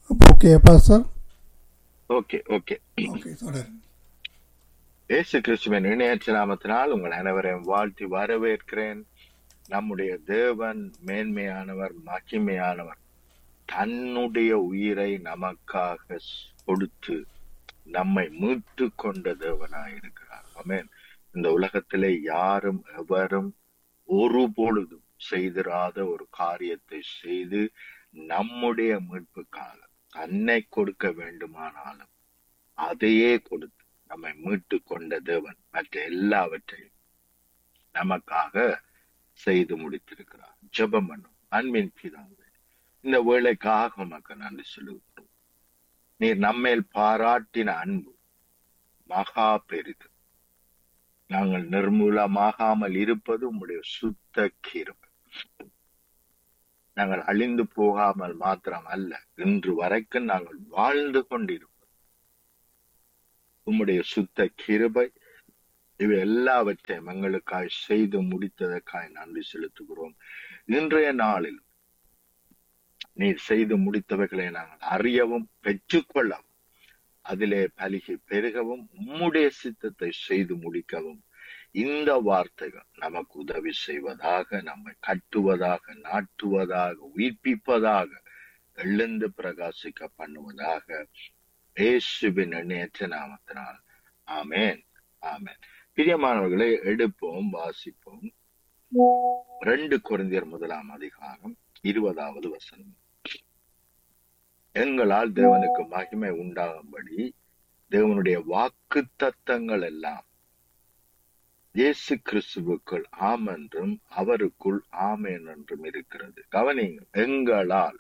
okay pastor okay okay okay தொடர் இயேசு கிறிஸ்துவின் இணையற்ற நாமத்தினால் உங்கள் அனைவரையும் வாழ்த்தி வரவேற்கிறேன் நம்முடைய தேவன் மேன்மையானவர் மகிமையானவர் தன்னுடைய உயிரை நமக்காக கொடுத்து நம்மை மீட்டு கொண்ட தேவனாய் இருக்கிறார் ஆமென் இந்த உலகத்திலே யாரும் எவரும் ஒரு பொழுதும் செய்திராத ஒரு காரியத்தை செய்து நம்முடைய மீட்புக்காக தன்னை கொடுக்க வேண்டுமானாலும் அதையே கொடுத்து நம்மை மீட்டு கொண்ட தேவன் மற்ற எல்லாவற்றையும் நமக்காக செய்து முடித்திருக்கிறார் ஜெபம் பண்ணும் அன்பின் பிதாவே இந்த வேலைக்காக உமக்கு நன்றி சொல்லுகிறோம் நீர் நம்மேல் பாராட்டின அன்பு மகா பெரிது நாங்கள் நிர்மூலமாகாமல் இருப்பது உம்முடைய சுத்த கிருபை நாங்கள் அழிந்து போகாமல் மாத்திரம் அல்ல இன்று வரைக்கும் நாங்கள் வாழ்ந்து கொண்டிருப்போம் உம்முடைய சுத்த கிருபை இவை எல்லாவற்றையும் எங்களுக்காய் செய்து முடித்ததற்காய் நன்றி செலுத்துகிறோம் இன்றைய நாளில் நீர் செய்து முடித்தவைகளை நாங்கள் அறியவும் பெற்றுக்கொள்ளவும் அதிலே பலிகை பெருகவும் உம்முடைய சித்தத்தை செய்து முடிக்கவும் இந்த வார்த்தைகள் நமக்கு உதவி செய்வதாக நம்மை கட்டுவதாக நாட்டுவதாக உயிர்ப்பிப்பதாக எழுந்து பிரகாசிக்க பண்ணுவதாக இயேசுவின் எண்ணேற்ற நாமத்தினால் ஆமேன் ஆமேன் பிரியமானவர்களை எடுப்போம் வாசிப்போம் ரெண்டு குறைந்தர் முதலாம் அதிகாரம் இருபதாவது வசனம் எங்களால் தேவனுக்கு மகிமை உண்டாகும்படி தேவனுடைய வாக்கு தத்தங்கள் எல்லாம் இயேசு கிறிஸ்துவுக்குள் ஆம் என்றும் அவருக்குள் ஆமேன் என்றும் இருக்கிறது கவனிங்கள் எங்களால்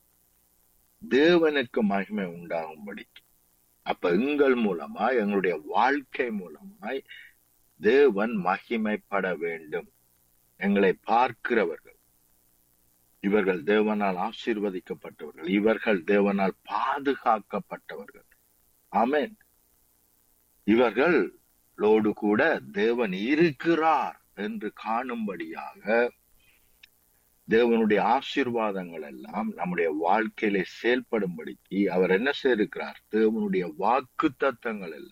தேவனுக்கு மகிமை உண்டாகும்படி அப்ப எங்கள் மூலமாய் எங்களுடைய வாழ்க்கை மூலமாய் தேவன் மகிமைப்பட வேண்டும் எங்களை பார்க்கிறவர்கள் இவர்கள் தேவனால் ஆசீர்வதிக்கப்பட்டவர்கள் இவர்கள் தேவனால் பாதுகாக்கப்பட்டவர்கள் ஆமேன் இவர்களோடு கூட தேவன் இருக்கிறார் என்று காணும்படியாக தேவனுடைய ஆசீர்வாதங்கள் எல்லாம் நம்முடைய வாழ்க்கையில செயல்படும்படிக்கு அவர் என்ன செய்திருக்கிறார் தேவனுடைய வாக்கு தத்தங்கள் எல்லாம்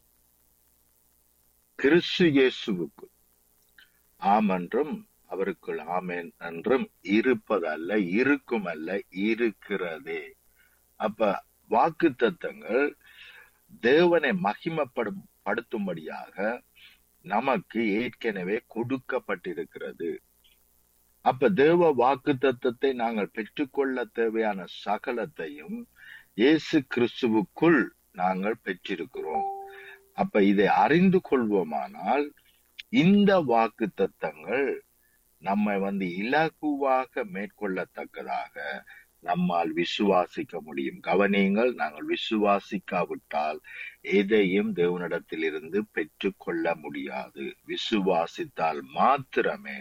கிறிஸ்து இயேசுவுக்கு ஆம் என்றும் அவருக்குள் ஆமேன் என்றும் இருப்பதல்ல இருக்கும் அல்ல இருக்கிறதே அப்ப வாக்கு தத்தங்கள் தேவனை மகிமப்படும் படுத்தும்படியாக நமக்கு ஏற்கனவே கொடுக்கப்பட்டிருக்கிறது அப்ப தேவ வாக்கு தத்தத்தை நாங்கள் பெற்றுக்கொள்ள தேவையான சகலத்தையும் இயேசு கிறிஸ்துவுக்குள் நாங்கள் பெற்றிருக்கிறோம் அப்ப இதை அறிந்து கொள்வோமானால் இந்த வாக்கு தத்தங்கள் நம்மை வந்து இலகுவாக மேற்கொள்ளத்தக்கதாக நம்மால் விசுவாசிக்க முடியும் கவனியங்கள் நாங்கள் விசுவாசிக்காவிட்டால் எதையும் தேவனிடத்தில் இருந்து பெற்றுக்கொள்ள முடியாது விசுவாசித்தால் மாத்திரமே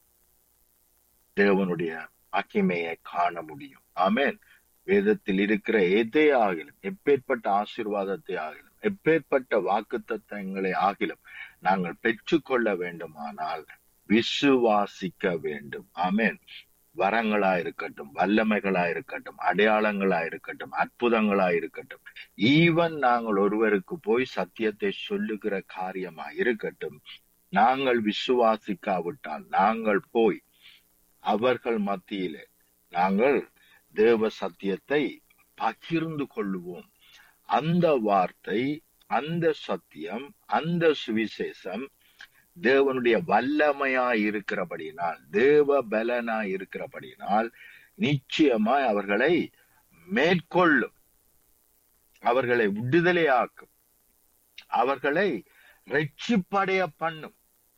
தேவனுடைய மகிமையை காண முடியும் ஆமேன் வேதத்தில் இருக்கிற எதை ஆகிலும் எப்பேற்பட்ட ஆசீர்வாதத்தை ஆகிலும் எப்பேற்பட்ட வாக்கு தத்தங்களை ஆகிலும் நாங்கள் பெற்றுக்கொள்ள வேண்டுமானால் விசுவாசிக்க வேண்டும் ஆமேன் வரங்களா இருக்கட்டும் வல்லமைகளா இருக்கட்டும் அடையாளங்களா இருக்கட்டும் அற்புதங்களா இருக்கட்டும் ஈவன் நாங்கள் ஒருவருக்கு போய் சத்தியத்தை சொல்லுகிற காரியமா இருக்கட்டும் நாங்கள் விசுவாசிக்காவிட்டால் நாங்கள் போய் அவர்கள் மத்தியிலே நாங்கள் தேவ சத்தியத்தை பகிர்ந்து கொள்ளுவோம் அந்த வார்த்தை அந்த சத்தியம் அந்த சுவிசேஷம் தேவனுடைய வல்லமையா இருக்கிறபடினால் தேவ பலனா இருக்கிறபடினால் நிச்சயமாய் அவர்களை மேற்கொள்ளும் அவர்களை விடுதலையாக்கும் அவர்களை ரட்சிப்படைய பண்ணும்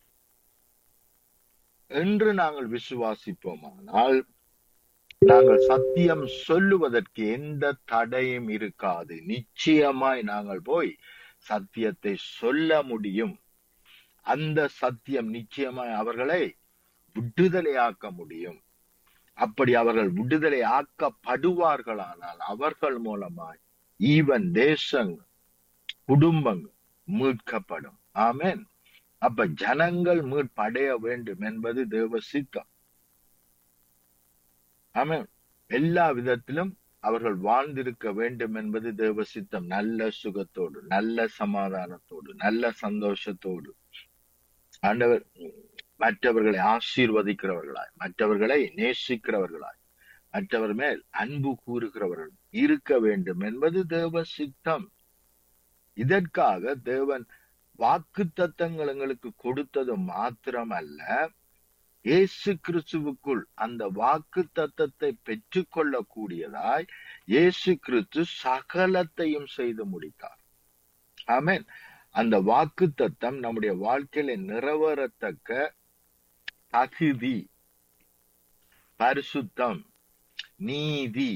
என்று நாங்கள் விசுவாசிப்போமானால் நாங்கள் சத்தியம் சொல்லுவதற்கு எந்த தடையும் இருக்காது நிச்சயமாய் நாங்கள் போய் சத்தியத்தை சொல்ல முடியும் அந்த சத்தியம் நிச்சயமாய் அவர்களை விடுதலையாக்க முடியும் அப்படி அவர்கள் விடுதலை ஆக்கப்படுவார்களானால் அவர்கள் மூலமாய் ஈவன் தேசங்கள் குடும்பங்கள் மீட்கப்படும் ஆமேன் அப்ப ஜனங்கள் மீட்படைய வேண்டும் என்பது தேவ சித்தம் ஆமேன் எல்லா விதத்திலும் அவர்கள் வாழ்ந்திருக்க வேண்டும் என்பது தேவ சித்தம் நல்ல சுகத்தோடு நல்ல சமாதானத்தோடு நல்ல சந்தோஷத்தோடு ஆண்டவர் மற்றவர்களை ஆசீர்வதிக்கிறவர்களாய் மற்றவர்களை நேசிக்கிறவர்களாய் மற்றவர் மேல் அன்பு கூறுகிறவர்கள் இருக்க வேண்டும் என்பது தேவ சித்தம் இதற்காக தேவன் வாக்கு தத்தங்கள் எங்களுக்கு கொடுத்தது மாத்திரமல்ல இயேசு கிறிஸ்துவுக்குள் அந்த வாக்கு தத்தத்தை பெற்றுக்கொள்ள கூடியதாய் இயேசு கிறிஸ்து சகலத்தையும் செய்து முடித்தார் ஆமென் அந்த வாக்கு தத்தம் நம்முடைய வாழ்க்கையில நிறைவேறத்தக்க தகுதி பரிசுத்தம் நீதி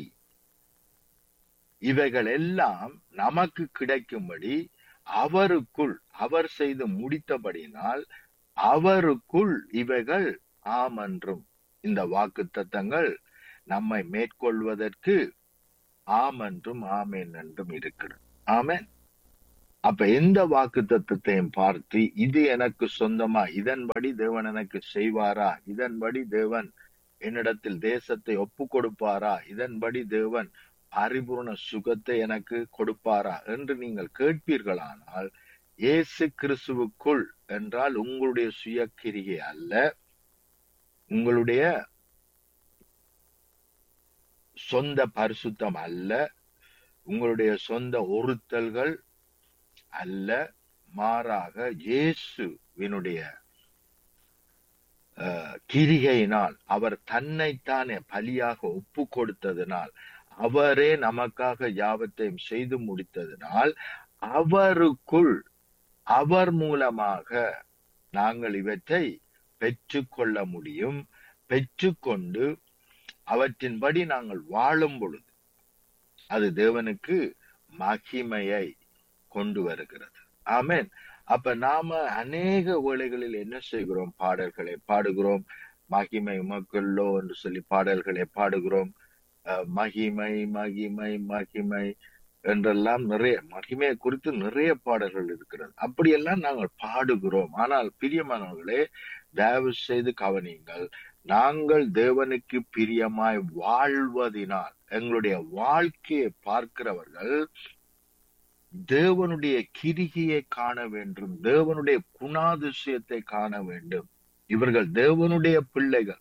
இவைகள் எல்லாம் நமக்கு கிடைக்கும்படி அவருக்குள் அவர் செய்து முடித்தபடினால் அவருக்குள் இவைகள் ஆமென்றும் இந்த வாக்கு தத்தங்கள் நம்மை மேற்கொள்வதற்கு ஆமென்றும் ஆமேன் என்றும் இருக்கிறது ஆமென் அப்ப எந்த வாக்கு தத்துவத்தையும் பார்த்து இது எனக்கு சொந்தமா இதன்படி தேவன் எனக்கு செய்வாரா இதன்படி தேவன் என்னிடத்தில் தேசத்தை ஒப்பு கொடுப்பாரா இதன்படி தேவன் பரிபூர்ண சுகத்தை எனக்கு கொடுப்பாரா என்று நீங்கள் கேட்பீர்களானால் இயேசு கிறிஸ்துவுக்குள் என்றால் உங்களுடைய சுயக்கிரிகை அல்ல உங்களுடைய சொந்த பரிசுத்தம் அல்ல உங்களுடைய சொந்த ஒருத்தல்கள் அல்ல மாறாக இயேசுவினுடைய அஹ், கிரிகையினால் அவர் தன்னைத்தானே பலியாக ஒப்பு கொடுத்ததினால் அவரே நமக்காக யாவத்தையும் செய்து முடித்ததினால் அவருக்குள் அவர் மூலமாக நாங்கள் இவற்றை பெற்றுக்கொள்ள முடியும் பெற்றுக்கொண்டு அவற்றின்படி நாங்கள் வாழும் பொழுது அது தேவனுக்கு மகிமையை கொண்டு வருகிறது ஆமென் அப்ப நாம அநேக வேளைகளில் என்ன செய்கிறோம் பாடல்களை பாடுகிறோம் மகிமை உமக்குள்ளோ என்று சொல்லி பாடல்களை பாடுகிறோம் அஹ், மகிமை மகிமை மகிமை என்றெல்லாம் நிறைய மகிமையை குறித்து நிறைய பாடல்கள் இருக்கிறது அப்படியெல்லாம் நாங்கள் பாடுகிறோம் ஆனால் பிரியமானவர்களே தயவு செய்து கவனியுங்கள் நாங்கள் தேவனுக்கு பிரியமாய் வாழ்வதினால் எங்களுடைய வாழ்க்கையை பார்க்கிறவர்கள் தேவனுடைய கிரிகையை காண வேண்டும் தேவனுடைய குணாதிசயத்தை காண வேண்டும் இவர்கள் தேவனுடைய பிள்ளைகள்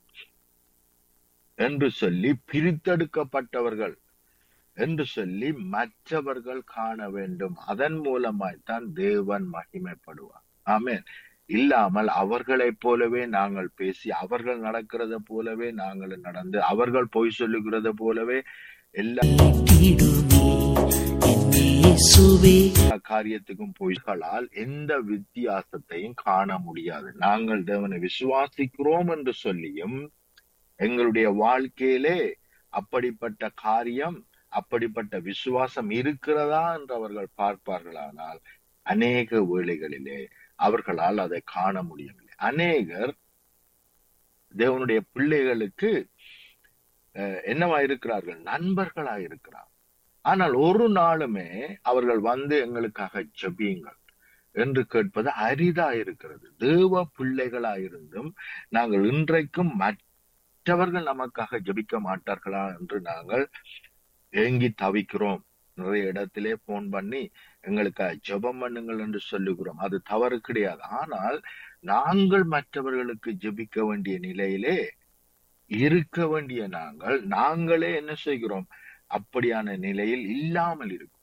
என்று சொல்லி பிரித்தெடுக்கப்பட்டவர்கள் என்று சொல்லி மற்றவர்கள் காண வேண்டும் அதன் மூலமாய்த்தான் தேவன் மகிமைப்படுவார் ஆமென் இல்லாமல் அவர்களைப் போலவே நாங்கள் பேசி அவர்கள் நடக்கிறத போலவே நாங்கள் நடந்து அவர்கள் பொய் சொல்லுகிறத போலவே எல்லா கேட்டிடுமே என் இயேசுவே காரியத்துக்கும் பொய்களால் எந்த வித்தியாசத்தையும் காண முடியாது நாங்கள் தேவனை விசுவாசிக்கிறோம் என்று சொல்லியும் எங்களுடைய வாழ்க்கையிலே அப்படிப்பட்ட காரியம் அப்படிப்பட்ட விசுவாசம் இருக்கிறதா என்று அவர்கள் பார்ப்பார்களானால் அநேக வேளைகளிலே அவர்களால் அதை காண முடியவில்லை அநேகர் தேவனுடைய பிள்ளைகளுக்கு அஹ், என்னவா இருக்கிறார்கள் நண்பர்களா இருக்கிறார் ஆனால் ஒரு நாளுமே அவர்கள் வந்து எங்களுக்காக ஜெபியுங்கள் என்று கேட்பது அரிதா இருக்கிறது தேவ பிள்ளைகளா இருந்தும் நாங்கள் இன்றைக்கும் மற்றவர்கள் நமக்காக ஜெபிக்க மாட்டார்களா என்று நாங்கள் ஏங்கி தவிக்கிறோம் நிறைய இடத்திலே போன் பண்ணி எங்களுக்கு ஜெபம் பண்ணுங்கள் என்று சொல்லுகிறோம் அது தவறு கிடையாது ஆனால் நாங்கள் மற்றவர்களுக்கு ஜெபிக்க வேண்டிய நிலையிலே இருக்க வேண்டிய நாங்கள் நாங்களே என்ன செய்கிறோம் அப்படியான நிலையில் இல்லாமல் இருக்கும்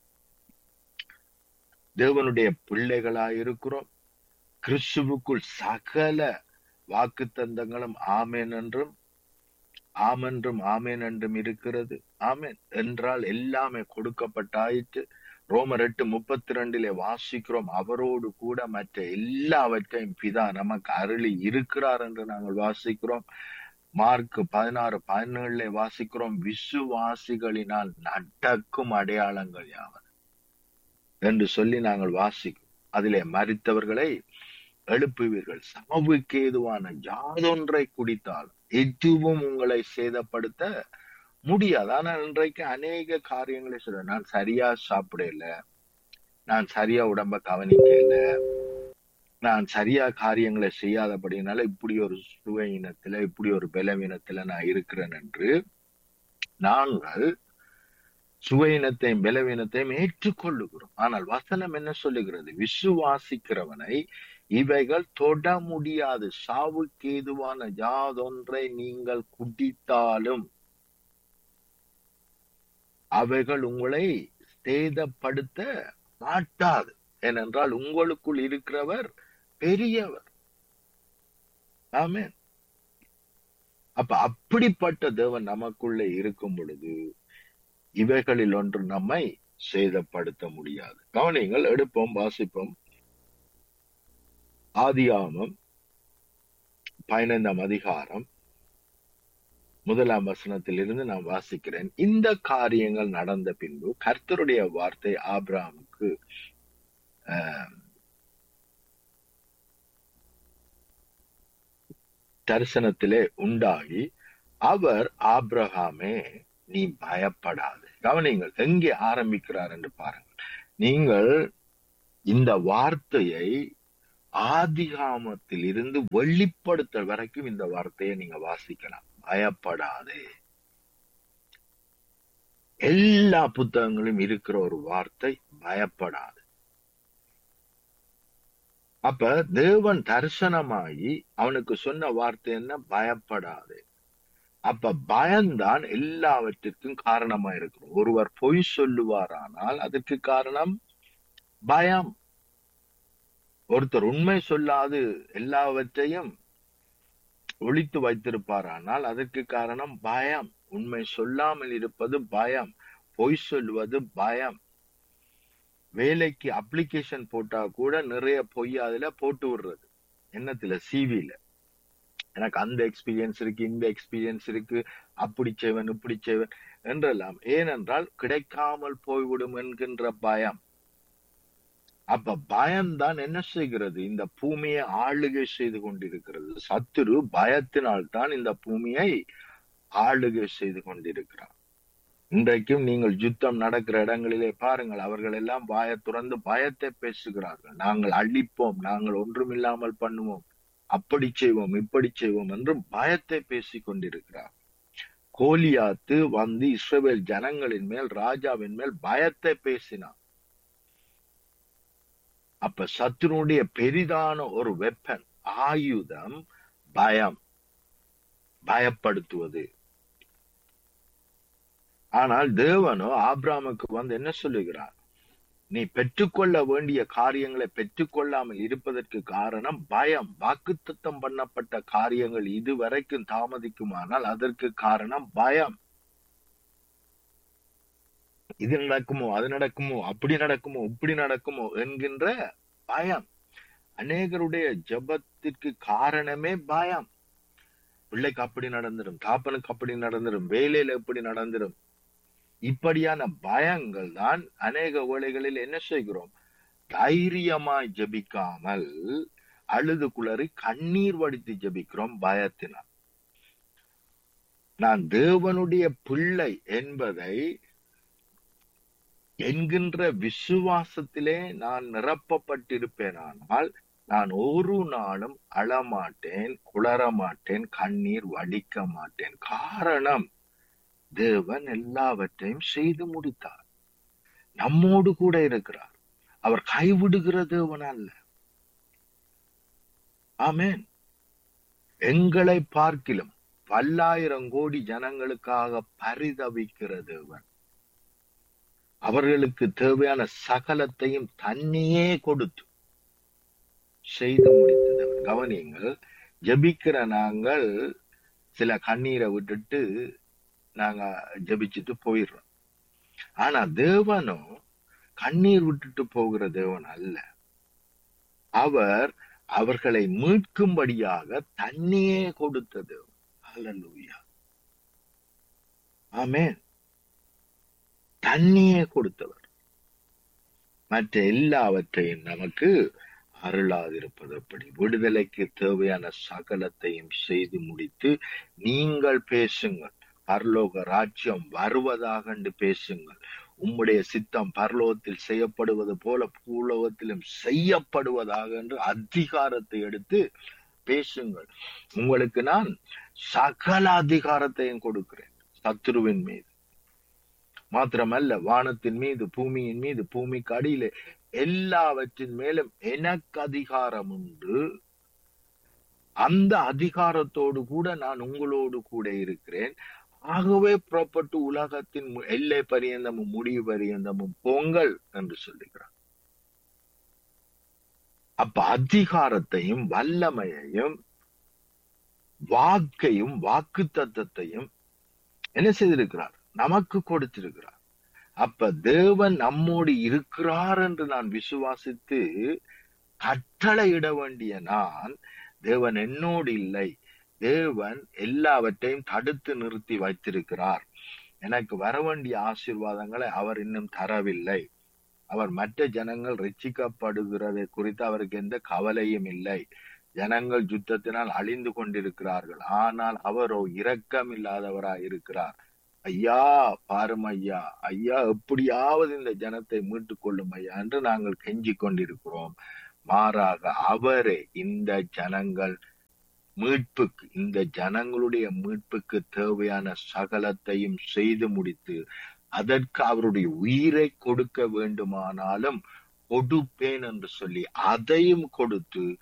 தேவனுடைய பிள்ளைகளாய் இருக்கிறோம் கிறிஸ்துவுக்குள் சகல வாக்கு தந்தங்களும் ஆமேன் என்றும் ஆமென்றும் ஆமேன் என்றும் இருக்கிறது ஆமேன் என்றால் எல்லாமே கொடுக்கப்பட்டாயிற்று ரோமர் எட்டு முப்பத்தி ரெண்டிலே வாசிக்கிறோம் அவரோடு கூட மற்ற எல்லாவற்றையும் பிதா நமக்கு அருளி இருக்கிறார் என்று நாங்கள் வாசிக்கிறோம் மார்க் பதினாறு பதினேழுல வாசிக்கிறோம் விசுவாசிகளினால் நடக்கும் அடையாளங்கள் யாவர் என்று சொல்லி நாங்கள் வாசிக்கிறோம் அதிலே மறித்தவர்களை எழுப்புவீர்கள் சாவுக்கு ஏதுவான யாதொன்றை குடித்தால் எதுவும் உங்களை சேதப்படுத்த முடியாது ஆனால் இன்றைக்கு அநேக காரியங்களை சொல்ற நான் சரியா சாப்பிடல நான் சரியா உடம்ப கவனிக்கல நான் சரியா காரியங்களை செய்யாதபடினால இப்படி ஒரு சுவையினத்துல இப்படி ஒரு பலவீனத்துல நான் இருக்கிறேன் என்று நாங்கள் சுவையினத்தையும் பலவீனத்தையும் ஏற்றுக்கொள்ளுகிறோம் ஆனால் வசனம் என்ன சொல்லுகிறது விசுவாசிக்கிறவனை இவைகள் தொட முடியாது சாவுக்கு ஏதுவான யாதொன்றை நீங்கள் குடித்தாலும் அவைகள் உங்களை சேதப்படுத்த மாட்டாது ஏனென்றால் உங்களுக்குள் இருக்கிறவர் பெரியவர் ஆமென் அப்ப அப்படிப்பட்ட தேவன் நமக்குள்ளே இருக்கும் பொழுது இவைகளில் ஒன்று நம்மை சேதப்படுத்த முடியாது கவனிங்கள் எடுப்போம் வாசிப்போம் ஆதியாமம் பதினைந்தாம் அதிகாரம் முதலாம் வசனத்திலிருந்து நான் வாசிக்கிறேன் இந்த காரியங்கள் நடந்த பின்பு கர்த்தருடைய வார்த்தை ஆபிரகாமுக்கு ஆஹ், தரிசனத்திலே உண்டாகி அவர் ஆபிரகாமே நீ பயப்படாது கவனிங்கள் எங்கே ஆரம்பிக்கிறார் என்று பாருங்கள் நீங்கள் இந்த வார்த்தையை ஆதிகாமத்தில் இருந்து வெளிப்படுத்த வரைக்கும் இந்த வார்த்தையை நீங்க வாசிக்கலாம் பயப்படாதே எல்லா புத்தகங்களும் இருக்கிற ஒரு வார்த்தை பயப்படாது அப்ப தேவன் தரிசனமாகி அவனுக்கு சொன்ன வார்த்தை என்ன பயப்படாதே அப்ப பயம்தான் எல்லாவற்றிற்கும் காரணமா இருக்கும் ஒருவர் பொய் சொல்லுவாரானால் அதற்கு காரணம் பயம் ஒருத்தர் உண்மை சொல்லாது எல்லாவற்றையும் ஒளித்து வைத்திருப்பாரானால் அதற்கு காரணம் பயம் உண்மை சொல்லாமல் இருப்பது பயம் பொய் சொல்வது பயம் வேலைக்கு அப்ளிகேஷன் போட்டா கூட நிறைய பொய் அதுல போட்டு விடுறது என்னத்துல சிவில எனக்கு அந்த எக்ஸ்பீரியன்ஸ் இருக்கு இந்த எக்ஸ்பீரியன்ஸ் இருக்கு அப்படி செய்வன் இப்படி செய்வன் என்றெல்லாம் ஏனென்றால் கிடைக்காமல் போய்விடும் என்கின்ற பயம் அப்ப பயம்தான் என்ன செய்கிறது இந்த பூமியை ஆளுகை செய்து கொண்டிருக்கிறது சத்துரு பயத்தினால் தான் இந்த பூமியை ஆளுகை செய்து கொண்டிருக்கிறார் இன்றைக்கும் நீங்கள் யுத்தம் நடக்கிற இடங்களிலே பாருங்கள் அவர்கள் எல்லாம் வாயை துறந்து பயத்தை பேசுகிறார்கள் நாங்கள் அழிப்போம் நாங்கள் ஒன்றுமில்லாமல் பண்ணுவோம் அப்படி செய்வோம் இப்படி செய்வோம் என்று பயத்தை பேசிக் கொண்டிருக்கிறார் கோலியாத்து வந்து இஸ்ரவேல் ஜனங்களின் மேல் ராஜாவின் மேல் பயத்தை பேசினான் அப்ப சத்துருடைய பெரிதான ஒரு வெப்பன் ஆயுதம் பயம் பயப்படுத்துவது ஆனால் தேவனோ ஆபிராமுக்கு வந்து என்ன சொல்லுகிறார் நீ பெற்றுக்கொள்ள வேண்டிய காரியங்களை பெற்றுக்கொள்ளாமல் இருப்பதற்கு காரணம் பயம் வாக்குத்தத்தம் பண்ணப்பட்ட காரியங்கள் இதுவரைக்கும் தாமதிக்குமானால் அதற்கு காரணம் பயம் இது நடக்குமோ அது நடக்குமோ அப்படி நடக்குமோ இப்படி நடக்குமோ என்கின்ற பயம் அநேகருடைய ஜபத்திற்கு காரணமே பயம் பிள்ளைக்கு அப்படி நடந்துடும் தாப்பனுக்கு அப்படி நடந்துடும் வேலையில எப்படி நடந்துடும் இப்படியான பயங்கள் தான் அநேக வேளைகளில் என்ன செய்கிறோம் தைரியமாய் ஜபிக்காமல் அழுது குளறி கண்ணீர் வடித்து ஜபிக்கிறோம் பயத்தினால் நான் தேவனுடைய பிள்ளை என்பதை என்கின்ற விசுவாசத்திலே நான் நிரப்பப்பட்டிருப்பேனானால் நான் ஒரு நாளும் அழமாட்டேன் குளரமாட்டேன் கண்ணீர் வடிக்க மாட்டேன் காரணம் தேவன் எல்லாவற்றையும் செய்து முடித்தார் நம்மோடு கூட இருக்கிறார் அவர் கைவிடுகிற தேவன் அல்ல ஆமேன் எங்களை பார்க்கிலும் பல்லாயிரம் கோடி ஜனங்களுக்காக பரிதவிக்கிற தேவன் அவர்களுக்கு தேவையான சகலத்தையும் தன்னையே கொடுத்து செய்து முடித்தவர் கவனியுங்கள் ஜபிக்கிற நாங்கள் சில கண்ணீரை விட்டுட்டு நாங்க ஜபிச்சுட்டு போயிடுறோம் ஆனா தேவனும் கண்ணீர் விட்டுட்டு போகிற தேவன் அல்ல அவர் அவர்களை மீட்கும்படியாக தன்னையே கொடுத்த தேவன் அல்லூயா ஆமேன் தண்ணியே கொடுத்தவர் மற்ற எல்லாவற்றையும் நமக்கு அருளாதிருப்பது அப்படி விடுதலைக்கு தேவையான சகலத்தையும் செய்து முடித்து நீங்கள் பேசுங்கள் பரலோக ராஜ்யம் வருவதாக பேசுங்கள் உம்முடைய சித்தம் பரலோகத்தில் செய்யப்படுவது போல பூலோகத்திலும் செய்யப்படுவதாக என்று அதிகாரத்தை எடுத்து பேசுங்கள் உங்களுக்கு நான் சகல அதிகாரத்தையும் கொடுக்கிறேன் சத்ருவின் மீது மாத்திரமல்ல வானத்தின் மீது பூமியின் மீது பூமிக்கு அடியிலே எல்லாவற்றின் மேலும் எனக்கு அதிகாரம் உண்டு அந்த அதிகாரத்தோடு கூட நான் உங்களோடு கூட இருக்கிறேன் ஆகவே புறப்பட்டு உலகத்தின் மு- எல்லை பரியந்தமும் முடிவு பரியந்தமும் போங்கள் என்று சொல்லுகிறார் அப்ப அதிகாரத்தையும் வல்லமையையும் வாக்கையும் வாக்கு தத்தத்தையும் என்ன செய்திருக்கிறார் நமக்கு கொடுத்திருக்கிறார் அப்ப தேவன் நம்மோடு இருக்கிறார் என்று நான் விசுவாசித்து கட்டளையிட வேண்டிய நான் தேவன் என்னோடு இல்லை தேவன் எல்லாவற்றையும் தடுத்து நிறுத்தி வைத்திருக்கிறார் எனக்கு வர வேண்டிய ஆசீர்வாதங்களை அவர் இன்னும் தரவில்லை அவர் மற்ற ஜனங்கள் ரட்சிக்கப்படுகிறதை குறித்து அவருக்கு எந்த கவலையும் இல்லை ஜனங்கள் யுத்தத்தினால் அழிந்து கொண்டிருக்கிறார்கள் ஆனால் அவரோ இரக்கம் இல்லாதவராய் இருக்கிறார் ஐயா பாரும் ஐயா ஐயா எப்படியாவது இந்த ஜனத்தை மீட்டுக் கொள்ளும் ஐயா என்று நாங்கள் கெஞ்சிக் கொண்டிருக்கிறோம் மாறாக அவரே இந்த ஜனங்கள் மீட்புக்கு இந்த ஜனங்களுடைய மீட்புக்கு தேவையான சகலத்தையும் செய்து முடித்து அதற்கு அவருடைய உயிரை கொடுக்க வேண்டுமானாலும் கொடுப்பேன் என்று சொல்லி அதையும் கொடுத்து